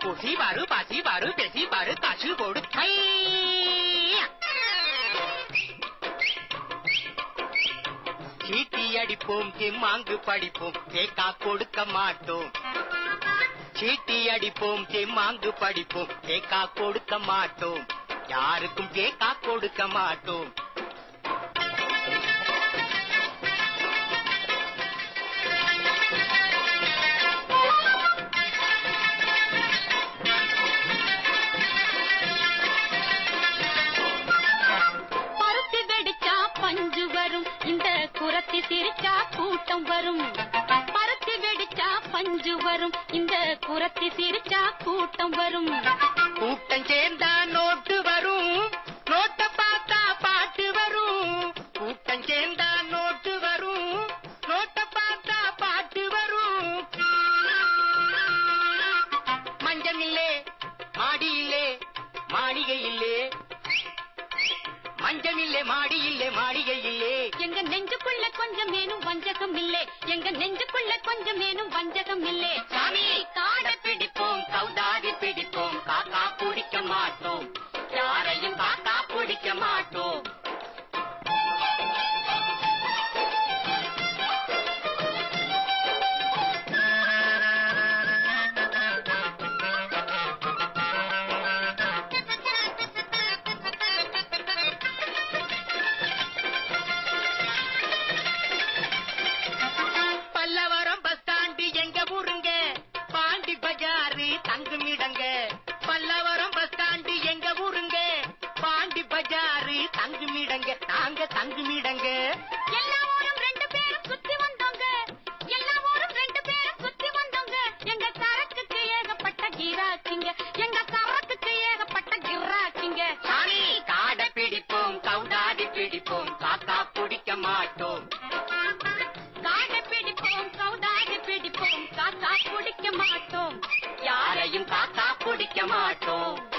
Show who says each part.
Speaker 1: பூசி பாரு பாசி பாரு பேசி பாரு காசு போடு கையா. சீட்டி அடிப்போம் தெம்மாங்கு படிப்போம் தேக்கா கொடுக்க மாட்டோம் சீட்டி அடிப்போம் தெம்மாங்கு படிப்போம் தேக்கா கொடுக்க மாட்டோம் யாருக்கும் தேக்கா கொடுக்க மாட்டோம்
Speaker 2: பருத்தி வெடிச்சா பஞ்சு வரும் இந்த குரத்தி சிரிச்சா கூட்டம் வரும் பருத்தி வெடிச்சா பஞ்சு வரும் இந்த குரத்தி சிரிச்சா கூட்டம் வரும்
Speaker 1: கூட்டம் சேர்ந்தா நோட்டு வரும் நோட்ட பார்த்தா பாட்டு வரும் கூட்டம் சேர்ந்தா நோட்டு வரும் நோட்ட பார்த்தா பாட்டு வரும் மஞ்சள் இல்லே மாடி இல்லே மாளிகை இல்லே மஞ்சள் இல்லே மாடி இல்லே மாளிகை இல்லே
Speaker 2: எங்க நெஞ்சுக்குள்ள கொஞ்சம் மேனும் வஞ்சகம் இல்லே எங்க நெஞ்சுக்குள்ள கொஞ்சம் மேனும் வஞ்சகம் இல்லே
Speaker 1: சாமி காடை பிடிப்போம் கௌதாரி பிடிப்போம் காக்கா பிடிக்க மாட்டோம் யாரையும் காக்கா பிடிக்க மாட்டோம் பல்லவரம் பஸ் ஸ்டாண்டு எங்க ஊருங்க பாண்டி பஜாரு தங்குமிடங்க பல்லவரம் பஸ் ஸ்டாண்டு எங்க ஊருங்க பாண்டி பஜாரு தங்குமிடங்க நாங்க தங்குமிடங்க
Speaker 2: எல்லா ஊரும் ரெண்டு பேரும் சுத்தி வந்தோங்க எல்லா ஊரும் ரெண்டு பேரும் சுத்தி வந்தோங்க எங்க சரக்குக்கு ஏகப்பட்ட கிராக்கிங்க எங்க சரக்குக்கு ஏகப்பட்ட கிராக்கிங்க
Speaker 1: சாமி காடை பிடிப்போம் கௌதாரி பிடிப்போம் காக்கா பிடிக்க மாட்டோம்
Speaker 2: காடை பிடிப்போம் சௌதாரி பிடிப்போம் காக்கா பிடிக்க மாட்டோம்
Speaker 1: யாரையும் காக்கா பிடிக்க மாட்டோம்